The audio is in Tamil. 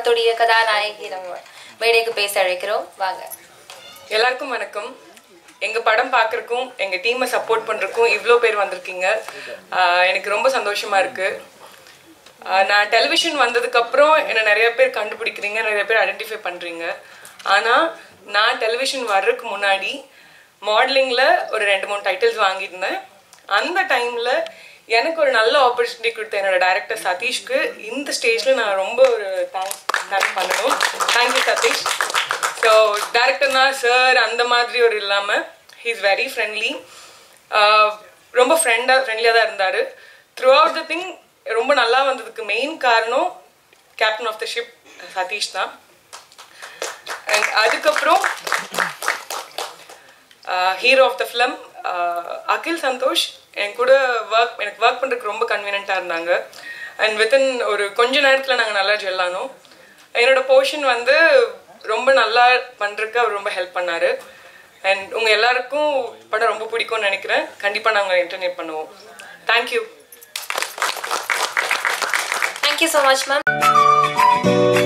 படத்துடைய கதாநாயகி நம்ம மேடைக்கு பேச அழைக்கிறோம் வாங்க எல்லாருக்கும் வணக்கம் எங்க படம் பார்க்கறக்கும் எங்க டீமை சப்போர்ட் பண்றதுக்கும் இவ்வளோ பேர் வந்திருக்கீங்க ஆஹ் எனக்கு ரொம்ப சந்தோஷமா இருக்கு ஆஹ் நான் டெலிவிஷன் வந்ததுக்கு அப்புறம் என்ன நிறைய பேர் கண்டுபிடிக்கிறீங்க நிறைய பேர் ஐடென்டிஃபை பண்றீங்க ஆனா நான் டெலிவிஷன் வர்றதுக்கு முன்னாடி மாடலிங்ல ஒரு ரெண்டு மூணு டைட்டில்ஸ் வாங்கியிருந்தேன் அந்த டைம்ல எனக்கு ஒரு நல்ல ஆப்பர்ச்சுனிட்டி கொடுத்த என்னோட டைரக்டர் சதீஷ்க்கு இந்த ஸ்டேஜ்ல நான் ரொம்ப ஒரு தேங்க்ஸ் தேங்க் பண்ணணும் தேங்க்யூ சதீஷ் ஸோ டேரக்டர்னா சார் அந்த மாதிரி ஒரு இல்லாமல் ஹீ இஸ் வெரி ஃப்ரெண்ட்லி ரொம்ப ஃப்ரெண்டாக ஃப்ரெண்ட்லியாக தான் இருந்தார் த்ரூ அவுட் த திங் ரொம்ப நல்லா வந்ததுக்கு மெயின் காரணம் captain of the ship Sathish தான் அண்ட் அதுக்கப்புறம் hero of the film Akhil Santhosh என் கூட ஒர்க் எனக்கு ஒர்க் பண்ணுறதுக்கு ரொம்ப கன்வீனியண்ட்டாக இருந்தாங்க அண்ட் வித்தின் ஒரு கொஞ்ச நேரத்தில் நாங்கள் நல்லா ஜெல்லானோம் என்னோட போர்ஷன் வந்து ரொம்ப நல்லா பண்ணுறதுக்கு அவர் ரொம்ப ஹெல்ப் பண்ணார் அண்ட் உங்கள் எல்லாருக்கும் படம் ரொம்ப பிடிக்கும்னு நினைக்கிறேன் கண்டிப்பாக நாங்கள் இன்டர்நெட் பண்ணுவோம் thank you thank you so much ma'am